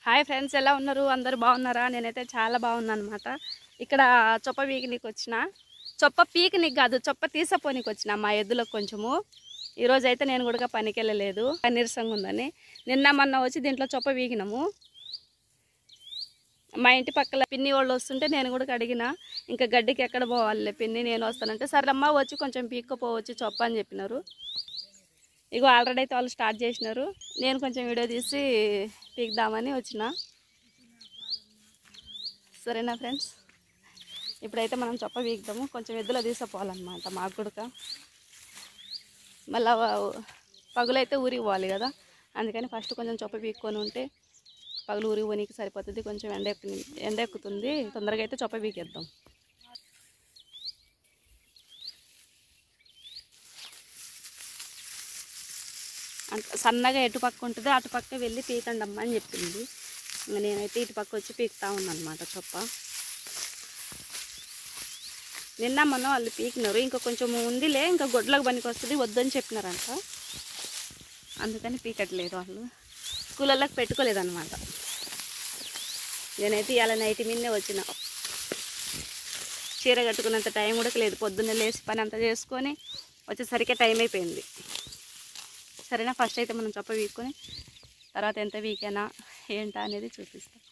hi friends ఎలా ఉన్నారు అందరూ బాగున్నారా నేనైతే చాలా బాగున్నాను అనమాట ఇక్కడ చొప్ప పీకినీకి వచ్చిన చొప్ప పీకినీకి కాదు చొప్ప తీసపోనికి వచ్చిన మా ఎద్దులకు కొంచెము ఈరోజు అయితే నేను కూడా పనికి వెళ్ళలేదు నీరసంగా ఉందని నిన్న మొన్న వచ్చి దీంట్లో చొప్ప పీకినాము మా ఇంటి పక్కల పిన్ని వాళ్ళు వస్తుంటే నేను కూడా అడిగిన ఇంకా గడ్డికి ఎక్కడ పోవాలి పిన్ని నేను వస్తానంటే సర్లమ్మ వచ్చి కొంచెం పీక్కపోవచ్చు చొప్ప అని చెప్పినారు ఇగో ఆల్రెడీ అయితే వాళ్ళు స్టార్ట్ చేసినారు నేను కొంచెం వీడియో తీసి పీకుదామని వచ్చిన సరేనా ఫ్రెండ్స్ ఇప్పుడైతే మనం చొప్ప పీకుదాము కొంచెం ఎద్దులో తీసుకుపోవాలన్నమాట మాకు కూడా మళ్ళా పగులైతే ఊరికి పోవాలి కదా అందుకని ఫస్ట్ కొంచెం చొప్ప పీక్కొని ఉంటే పగులు ఊరికి పోనీకి సరిపోతుంది కొంచెం ఎండ ఎక్కు ఎండ ఎక్కుతుంది తొందరగా అయితే చొప్ప పీకేద్దాం అంత సన్నగా ఎటు పక్క ఉంటుందో అటు పక్క వెళ్ళి పీకండి అమ్మ అని చెప్పింది ఇంకా నేనైతే ఇటు పక్క వచ్చి పీకుతా ఉన్నాను అనమాట చొప్ప నిన్న మొన్న వాళ్ళు పీకినారు ఇంకా కొంచెం ఉందిలే ఇంకా గొడ్లకు పనికి వస్తుంది వద్దని చెప్పినారంట అందుకని పీకట్లేదు వాళ్ళు స్కూళ్ళకి పెట్టుకోలేదన్నమాట నేనైతే ఇవాళ నైట్ మీదనే వచ్చిన చీర కట్టుకున్నంత టైం కూడా లేదు పొద్దున్నే లేచి పని అంతా చేసుకొని వచ్చేసరికి టైం అయిపోయింది సరేనా ఫస్ట్ అయితే మనం చొప్ప వీక్కొని తర్వాత ఎంత వీకేనా ఏంటా అనేది చూపిస్తాం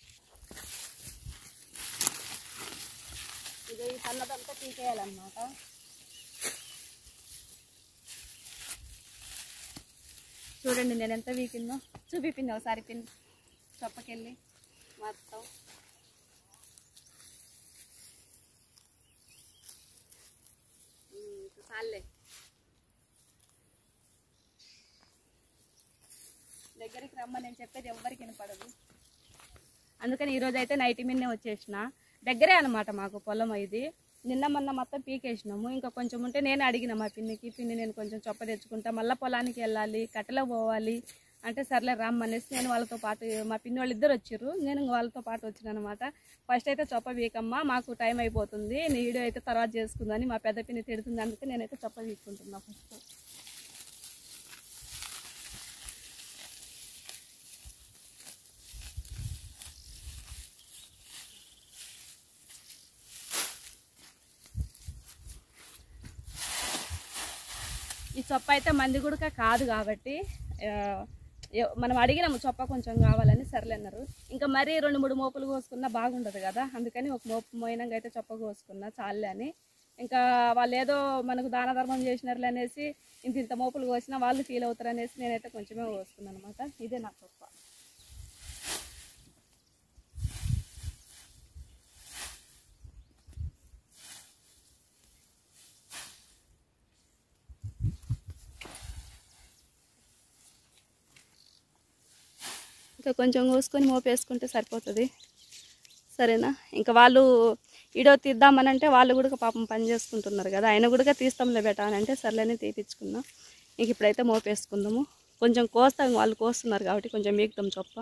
ఇది ఈ సన్నదంతా పీకేయాలన్నమాట చూడండి నేను ఎంత వీకిందో చూపిపింది ఒకసారి పిన్ చొప్పకెళ్ళి మొత్తం ఉమ్, చాలే దగ్గరికి రమ్మని నేను చెప్పేది ఎవ్వరికి వినపడదు అందుకని ఈరోజు అయితే నైట్ మీదనే వచ్చేసిన దగ్గరే అనమాట మాకు పొలం ఇది నిన్న మొన్న మొత్తం పీకేసినాము ఇంకా కొంచెం ఉంటే నేను అడిగిన మా పిన్నికి పిన్ని నేను కొంచెం చొప్ప తెచ్చుకుంటా మళ్ళీ పొలానికి వెళ్ళాలి కట్టెలో పోవాలి అంటే సర్లే రమ్మనేసి నేను వాళ్ళతో పాటు మా పిన్ని వాళ్ళు ఇద్దరు వచ్చారు నేను ఇంక వాళ్ళతో పాటు వచ్చిన అనమాట ఫస్ట్ అయితే చొప్ప వీకమ్మ మాకు టైం అయిపోతుంది నీ వీడియో అయితే తర్వాత చేసుకుందని మా పెద్ద పిన్ని తిడుతుంది అందుకే నేనైతే చొప్ప వీక్కుంటున్నా ఫస్ట్ ఈ చొప్ప అయితే మంది కూడా కాదు కాబట్టి ఆ, ఎ- మనం అడిగినాము చొప్ప కొంచెం కావాలని సర్లే అన్నారు ఇంకా మరీ రెండు మూడు మోపులు కోసుకున్నా బాగుండదు కదా అందుకని ఒక మోపు మోయినంగా అయితే చొప్ప కోసుకున్నా చాలే అని ఇంకా వాళ్ళు ఏదో మనకు దాన ధర్మం చేసినారులే అనేసి ఇంత ఇంత మోపులు కోసినా వాళ్ళు ఫీల్ అవుతారు అనేసి నేనైతే కొంచెమే కోసుకున్నాను అనమాట ఇదే నా చొప్ప ఇంకా కొంచెం కోసుకొని మోపేసుకుంటే సరిపోతుంది సరేనా ఇంకా వాళ్ళు వీడియో తీద్దామనంటే వాళ్ళు కూడా పాపం పని చేసుకుంటున్నారు కదా ఆయన కూడా తీస్తాంలే బెటా అని అంటే సర్లేని తీపిచ్చుకున్నాం ఇంక ఇప్పుడైతే మోపేసుకుందాము కొంచెం కోస్తాం వాళ్ళు కోస్తున్నారు కాబట్టి కొంచెం మీకుతాం చొప్ప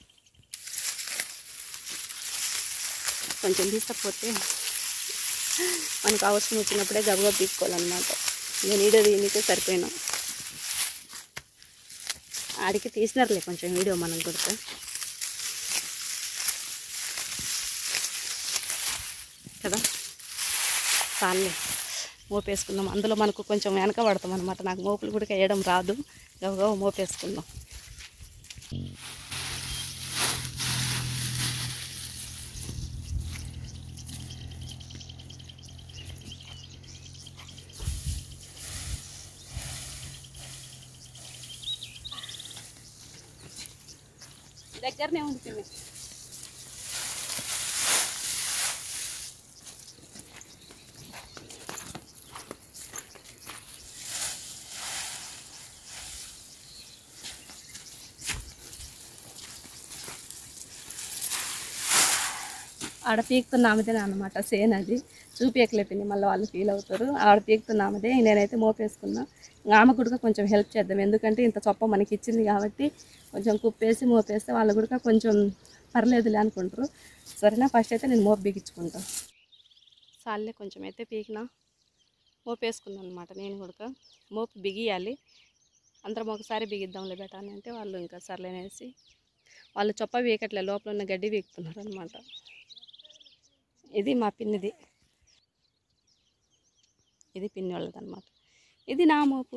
కొంచెం తీసకపోతే మనకు అవసరం వచ్చినప్పుడే గబగబ తీసుకోవాలన్నమాట నేను వీడియో దీనికే సరిపోయినా ఆడికి తీసినారులే కొంచెం వీడియో మనం కొడితే కదా చాలే మోపేసుకుందాం అందులో మనకు కొంచెం వెనక పడతాం అనమాట నాకు మోపులు కూడా వేయడం రాదు గబగబా మోపేసుకుందాం దగ్గరనే ఉంటుంది ఆడ పీకుతున్న ఆమెదే అనమాట సేన్ అది చూపించలేపింది మళ్ళీ వాళ్ళు ఫీల్ అవుతారు ఆడ పీకుతున్న ఆమెదే నేనైతే మోపేసుకున్నా ఇంకా ఆమె కూడా కొంచెం హెల్ప్ చేద్దాం ఎందుకంటే ఇంత చొప్ప మనకి ఇచ్చింది కాబట్టి కొంచెం కుప్పేసి మోపేస్తే వాళ్ళు కూడా కొంచెం పర్లేదులే అనుకుంటారు సరేనా ఫస్ట్ అయితే నేను మోపు బిగించుకుంటా సార్లే కొంచెం అయితే పీకినా మోపేసుకున్నాను అనమాట నేను కూడా మోపు బిగియాలి అందరం ఒకసారి బిగిద్దాంలే బెటా అని అంటే వాళ్ళు ఇంకా సర్లేనేసి వాళ్ళు చొప్ప వీకట్లే లోపల ఉన్న గడ్డి వీకుతున్నారు అనమాట ఇది మా పిన్నిది ఇది పిన్ని వాళ్ళది అనమాట ఇది నా మోపు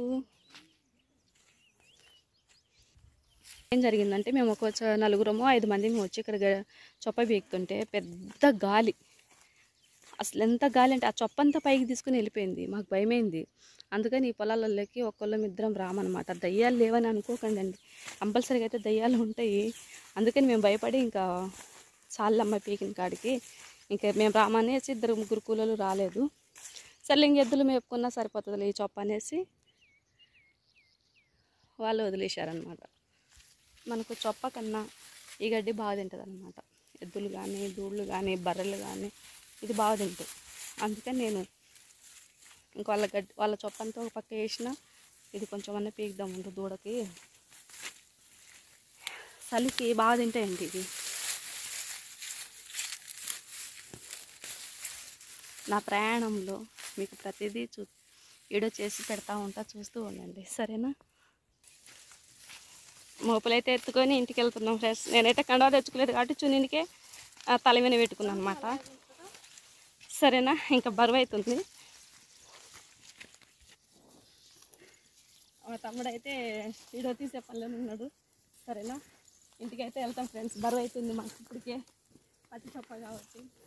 ఏం జరిగిందంటే మేము ఒక చ- నలుగురము ఐదు మంది వచ్చి ఇక్కడ గ- చొప్ప బీకుతుంటే పెద్ద గాలి అసలు ఎంత గాలి అంటే ఆ చొప్ప అంతా పైకి తీసుకుని వెళ్ళిపోయింది మాకు భయమైంది అందుకని ఈ పొలాలలోకి ఒక్కళ్ళం ఇద్దరం రామన్నమాట దయ్యాలు లేవని అనుకోకండి అండి కంపల్సరీగా అయితే దయ్యాలు ఉంటాయి అందుకని మేము భయపడి ఇంకా చాలమ్మ పీకిన కాడికి ఇంకా మేము రామనేసి ఇద్దరు ముగ్గురు కూలలు రాలేదు సర్లే ఇంక ఎద్దులు మేపుకున్నా సరిపోతుంది ఈ చొప్ప అనేసి వాళ్ళు వదిలేశారనమాట మనకు చొప్ప కన్నా ఈ గడ్డి బాగా తింటుంది అనమాట ఎద్దులు కానీ దూళ్ళు కానీ బర్రెలు కానీ ఇది బాగా తింటాయి అందుకని నేను ఇంక వాళ్ళ గడ్డి వాళ్ళ చొప్పంతా ఒక పక్క వేసిన ఇది కొంచెం అన్న పీకుదాం ఉండు దూడకి చలికి బాగా తింటాయండి ఇది నా ప్రయాణంలో మీకు ప్రతిదీ చూ వీడియో చేసి పెడతా ఉంటా చూస్తూ ఉండండి సరేనా మోపులైతే ఎత్తుకొని ఇంటికి వెళ్తున్నాం ఫ్రెండ్స్ నేనైతే కండవ తెచ్చుకోలేదు కాబట్టి చున్నీనికే ఆ, తల మీద పెట్టుకున్నాను అనమాట సరేనా ఇంకా బరువు అవుతుంది మా తమ్ముడు అయితే వీడియో తీసే పనిలో ఉన్నాడు సరేనా ఇంటికి అయితే వెళ్తాం ఫ్రెండ్స్ బరువు అవుతుంది మాకు ఇప్పటికే పచ్చి చొప్ప కాబట్టి